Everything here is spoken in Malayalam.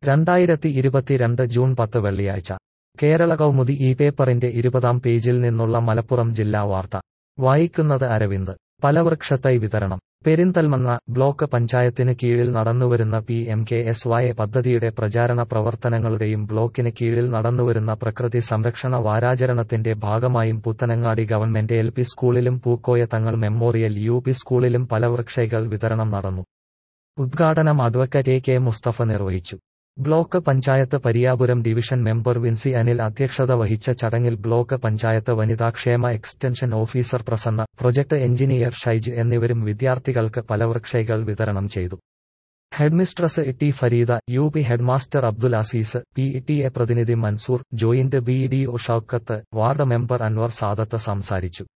രണ്ടായിരത്തി ഇരുപത്തിരണ്ട് ജൂൺ പത്ത് വെള്ളിയാഴ്ച കേരള കൗമുദി ഈ പേപ്പറിന്റെ ഇരുപതാം പേജിൽ നിന്നുള്ള മലപ്പുറം ജില്ലാ വാർത്ത വായിക്കുന്നത് അരവിന്ദ് ഫലവൃക്ഷത്തൈ വിതരണം പെരിന്തൽമണ്ണ ബ്ലോക്ക് പഞ്ചായത്തിന് കീഴിൽ നടന്നുവരുന്ന P M K S Y പദ്ധതിയുടെ പ്രചാരണ പ്രവർത്തനങ്ങളുടെയും ബ്ലോക്കിന് കീഴിൽ നടന്നുവരുന്ന പ്രകൃതി സംരക്ഷണ വാരാചരണത്തിന്റെ ഭാഗമായും പുത്തനങ്ങാടി ഗവൺമെന്റ് എൽ പി സ്കൂളിലും പൂക്കോയ തങ്ങൾ മെമ്മോറിയൽ യു പി സ്കൂളിലും ഫലവൃക്ഷൈകൾ വിതരണം നടന്നു ഉദ്ഘാടനം അഡ്വക്കറ്റ് എ കെ മുസ്തഫ നിർവഹിച്ചു block panchayat Pariyapuram division member Vincy Anil അധ്യക്ഷത വഹിച്ച ചടങ്ങിൽ ബ്ലോക്ക് പഞ്ചായത്ത് വനിതാക്ഷേമ extension officer Prasanna project engineer Shaij എന്നിവരും വിദ്യാർത്ഥികൾക്ക് ഫലവൃക്ഷൈകൾ വിതരണം ചെയ്തു headmistress T Fareeda U P headmaster Abdul Azeez P T A പ്രതിനിധി Mansoor joint B D O Shoukath ward member Anwar Sadath സംസാരിച്ചു